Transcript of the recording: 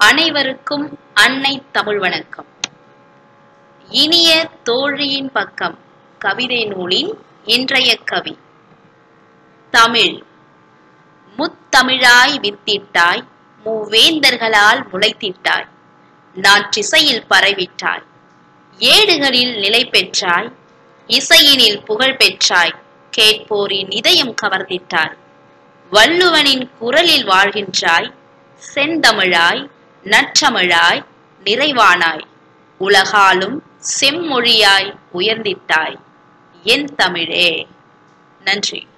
அனைவருக்கும் அன்னை தமிழ் வணக்கம் இனிய தோழியின் பக்கம் கவிதை நூலின் இன்றைய கவி தமிழ் முத்தமிழாய் வித்திட்டாய் மூவேந்தர்களால் முளைத்திட்டாய் நாற்றிசையில் பரவிட்டாய் ஏடுகளில் நிலை பெற்றாய் இசையினில் புகழ் பெற்றாய் கேட்போரின் இதயம் கவர்ந்திட்டாய் வள்ளுவனின் குரலில் வாழ்கின்றாய் செந்தமிழாய் நற்றமிழாய் நிறைவானாய் உலகாலும் செம்மொழியாய் உயர்ந்திட்டாய் என் தமிழே நன்றி